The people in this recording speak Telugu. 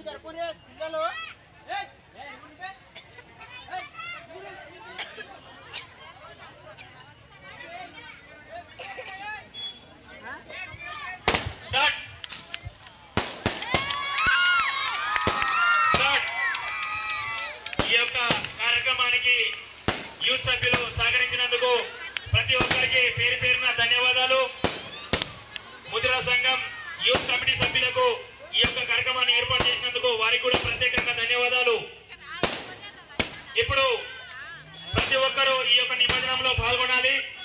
జరుపుని పిల్లలు స్టార్ట్ స్టార్ట్ ఈ యొక్క కార్యక్రమానికి యూత్ సభ్యులు సహకరించినందుకు ప్రతి ఒక్కరికి పేరు పేరున ధన్యవాదాలు ముద్రా సంఘం యూత్ కమిటీ సభ్యులకు ఈ యొక్క కార్యక్రమాన్ని ఏర్పాటు చేసినందుకు వారికి కూడా ప్రత్యేకంగా ధన్యవాదాలు ఇప్పుడు ప్రతి ఒక్కరూ ఈ యొక్క నిమజ్జనంలో పాల్గొనాలి